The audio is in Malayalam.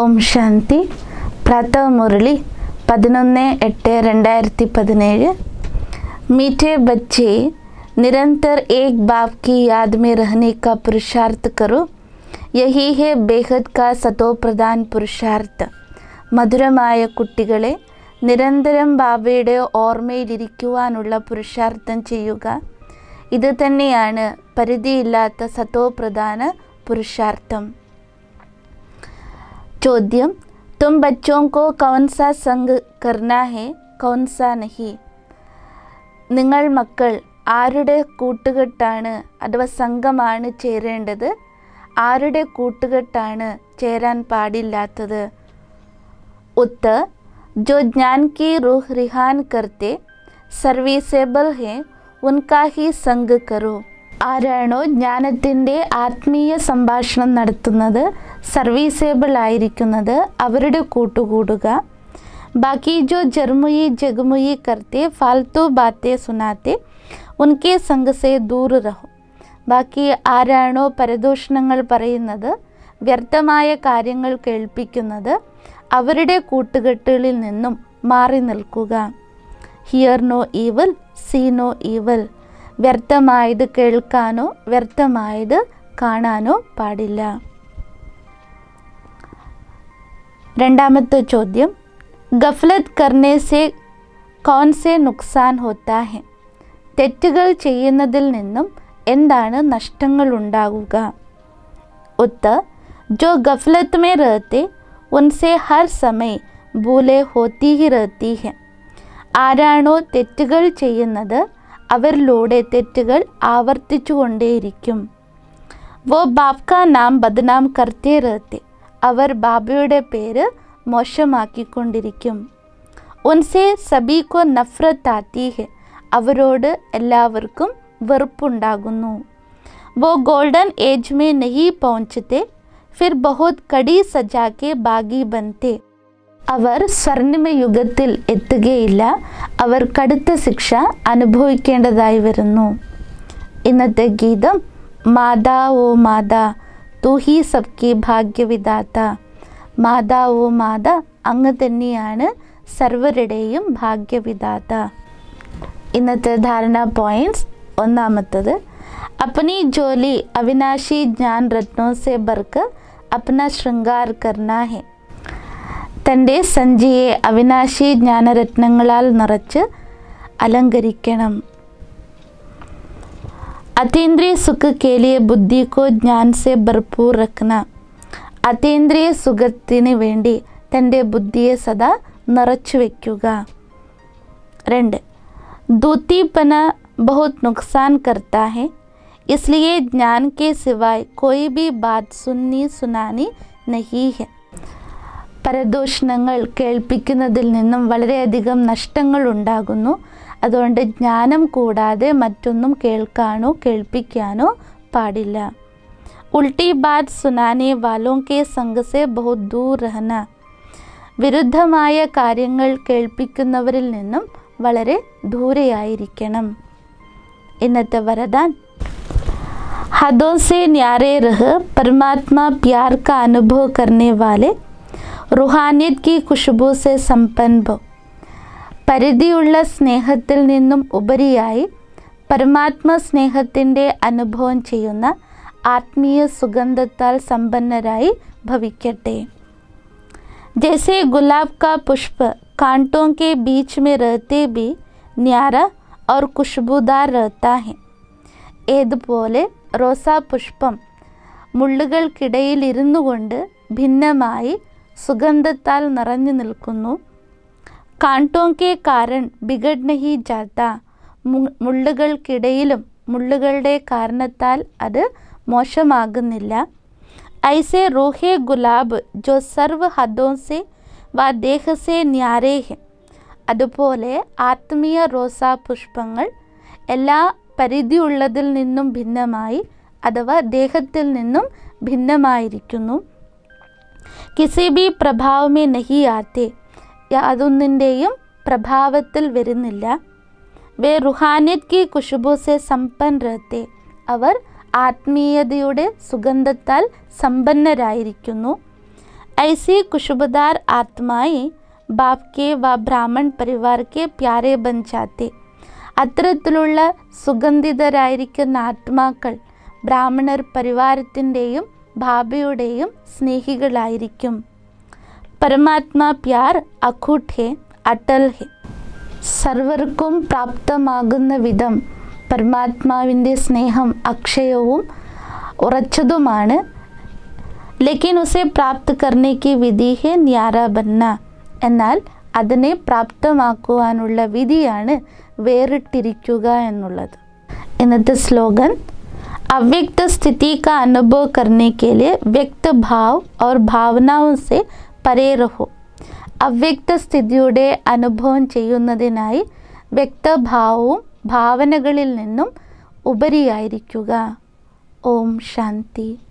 ഓം ശാന്തി പ്രാതः മുരളി പതിനൊന്ന് എട്ട് രണ്ടായിരത്തി പതിനേഴ് मीठे बच्चे निरंतर एक बाप की याद में रहने का पुरुषार्थ करो यही है बेहद का സതോപ്രധാൻ പുരുഷാർത്ഥ മധുരമായ കുട്ടികളെ നിരന്തരം ബാബയുടെ ഓർമ്മയിലിരിക്കുവാനുള്ള പുരുഷാർത്ഥം ചെയ്യുക ഇത് തന്നെയാണ് പരിധിയില്ലാത്ത സതോപ്രധാന പുരുഷാർത്ഥം ചോദ്യം തും ബച്ചോं को कौन सा संग करना है कौन सा नहीं നിങ്ങൾ മക്കൾ ആരുടെ കൂട്ടുകെട്ടാണ് അഥവാ സംഘമാണ് ചേരേണ്ടത് ആരുടെ കൂട്ടുകെട്ടാണ് ചേരാൻ പാടില്ലാത്തത് ഉത്തർ जो ज्ञान की रूह रिहान करते സർവീസേബിൾ ഹേ ഉൻകാ ഹി സംഗ് കറോ ആരാണോ ജ്ഞാനത്തിൻ്റെ ആത്മീയ സംഭാഷണം നടത്തുന്നത് സർവീസേബിൾ ആയിരിക്കുന്നത് അവരുടെ കൂട്ടുകൂടുക ബാക്കി ജോ ജർമുയി ജഗമുയി കർത്തെ ഫാൽത്തു ബാത്തെ സുനാത്തെ ഉൻകെ സംഘ സേ ദൂർ രഹോ ബാക്കി ആരാണോ പരദൂഷണങ്ങൾ പറയുന്നത് വ്യർത്ഥമായ കാര്യങ്ങൾ കേൾപ്പിക്കുന്നത് അവരുടെ കൂട്ടുകെട്ടുകളിൽ നിന്നും മാറി നിൽക്കുക hear no evil see no evil വ്യർത്ഥമായത് കേൾക്കാനോ വ്യർത്ഥമായത് കാണാനോ പാടില്ല രണ്ടാമത്തെ ചോദ്യം ഗഫ്ലത്ത് കർണേ സെ കോൺ സെ നുക്സാൻ ഹോത്താ ഹെ തെറ്റുകൾ ചെയ്യുന്നതിൽ നിന്നും എന്താണ് നഷ്ടങ്ങൾ ഉണ്ടാകുക ഉത്തർ जो गफलत में रहते उनसे हर समय ഭൂലെ ഹോത്തി ഹി റഹത്തി ഹെ ആരാണോ തെറ്റുകൾ ചെയ്യുന്നത് അവരിലൂടെ തെറ്റുകൾ ആവർത്തിച്ചു കൊണ്ടേയിരിക്കും വോ ബാപ്ക നാം ബദ്നാം കർത്തേ റഹത്തെ അവർ ബാബയുടെ പേര് മോശമാക്കിക്കൊണ്ടിരിക്കും ഉൻസെ സബീക്കോ നഫ്രത്ത് ആത്തി ഹെ അവരോട് എല്ലാവർക്കും വെറുപ്പുണ്ടാകുന്നു वो गोल्डन एज में नहीं पहुंचते फिर बहुत कड़ी सजा के बागी बनते അവർ സ്വർണിമ യുഗത്തിൽ എത്തുകയില്ല അവർ കടുത്ത ശിക്ഷ അനുഭവിക്കേണ്ടതായി വരുന്നു ഇന്നത്തെ ഗീതം മാതാ ഓ മാതാ തൂ ഹി സബ്കി ഭാഗ്യവിദാത്ത മാതാ ഓ മാതാ അങ്ങ് തന്നെയാണ് സർവരുടെയും ഭാഗ്യവിദാത്ത ഇന്നത്തെ ധാരണ പോയിന്റ്സ് ഒന്നാമത്തത് अपनी जोली अविनाशी ज्ञान रत्नों से भरकर अपना श्रृंगार करना है തൻ്റെ സഞ്ചിയെ അവിനാശി ജ്ഞാനരത്നങ്ങളാൽ നിറച്ച് അലങ്കരിക്കണം അതീന്ദ്രിയ സുഖ കേലിയ ബുദ്ധിക്കോ ജ്ഞാൻ സെ ഭർപൂർ രഖ്ന അതീന്ദ്രിയ സുഖത്തിന് വേണ്ടി തൻ്റെ ബുദ്ധിയെ സദാ നിറച്ചു വയ്ക്കുക രണ്ട് ദൂतीपना बहुत नुकसान करता है इसलिए ज्ञान के सिवाय कोई भी बात सुननी सुनानी नहीं है പരദൂഷണങ്ങൾ കേൾപ്പിക്കുന്നതിൽ നിന്നും വളരെയധികം നഷ്ടങ്ങൾ ഉണ്ടാകുന്നു അതുകൊണ്ട് ജ്ഞാനം കൂടാതെ മറ്റൊന്നും കേൾക്കാനോ കേൾപ്പിക്കാനോ പാടില്ല ഉൾട്ടി ബാത് സുനാനെ വാലോം കെ സംഘസെ ബഹുത് ദൂർ രഹന വിരുദ്ധമായ കാര്യങ്ങൾ കേൾപ്പിക്കുന്നവരിൽ നിന്നും വളരെ ദൂരെയായിരിക്കണം ഇന്നത്തെ വരദാൻ हदों से न्यारे रह परमात्मा प्यार का अनुभव करने वाले റുഹാനിയത് കി ഖുഷ്ബു സെ സമ്പൻഭോ പരിധിയുള്ള സ്നേഹത്തിൽ നിന്നും ഉപരിയായി പരമാത്മ സ്നേഹത്തിൻ്റെ അനുഭവം ചെയ്യുന്ന ആത്മീയ സുഗന്ധത്താൽ സമ്പന്നരായി ഭവിക്കട്ടെ ജैसे गुलाब का पुष्प कांटों के बीच में रहते भी न्यारा और खुशबूदार रहता है ഏതുപോലെ റോസാപുഷ്പം മുള്ളുകൾക്കിടയിൽ ഇരുന്നു കൊണ്ട് ഭിന്നമായി സുഗന്ധത്താൽ നിറഞ്ഞു നിൽക്കുന്നു കാണ്ടോങ്കെ കാരൺ ബിഗഡ് നഹി ജാത്ത മുള്ളുകൾക്കിടയിലും മുള്ളുകളുടെ കാരണത്താൽ അത് മോശമാകുന്നില്ല ഐസെ റൂഹെ ഗുലാബ് ജോ സർവ് ഹദോസെ വ ദേഹസെ ന്യാരേ ഹെ അതുപോലെ ആത്മീയ റോസാ പുഷ്പങ്ങൾ എല്ലാ പരിധിയുള്ളതിൽ നിന്നും ഭിന്നമായി അഥവാ ദേഹത്തിൽ നിന്നും ഭിന്നമായിരിക്കുന്നു കിസി ബി പ്രഭാവമേ നഹി ആത്തെ യാതൊന്നിൻ്റെയും പ്രഭാവത്തിൽ വരുന്നില്ല വേ റുഹാനിത് കി ഖുഷുബു സെ സമ്പൻ രഹത്തെ അവർ ആത്മീയതയുടെ സുഗന്ധത്താൽ സമ്പന്നരായിരിക്കുന്നു ऐसी खुशबूदार आत्माएं बाप के व ब्राह्मण परिवार के प्यारे बन जाते അത്തരത്തിലുള്ള സുഗന്ധിതരായിരിക്കുന്ന ആത്മാക്കൾ ബ്രാഹ്മണർ പരിവാരത്തിൻ്റെയും ബാബയുടെയും സ്നേഹികളായിരിക്കും പരമാത്മാ പ്യാർ അഖൂട്ട് ഹെ അട്ടൽ ഹെ സർവർക്കും പ്രാപ്തമാകുന്ന വിധം പരമാത്മാവിൻ്റെ സ്നേഹം അക്ഷയവും ഉറച്ചതുമാണ് ലേക്കിൻ ഉസെ പ്രാപ്ത് കർണേക്ക് വിധി ഹെ ന്യാര ബന്ന എന്നാൽ അതിനെ പ്രാപ്തമാക്കുവാനുള്ള വിധിയാണ് വേറിട്ടിരിക്കുക എന്നുള്ളത് ഇന്നത്തെ സ്ലോഗൻ अव्यक्त स्थिति का अनुभव करने के लिए व्यक्त भाव और भावनाओं से പരേ രഹോ അവ്യക്ത സ്ഥിതിയുടെ അനുഭവം ചെയ്യുന്നതിനായി വ്യക്തഭാവവും ഭാവനകളിൽ നിന്നും ഉപരിയായിരിക്കുക ഓം ശാന്തി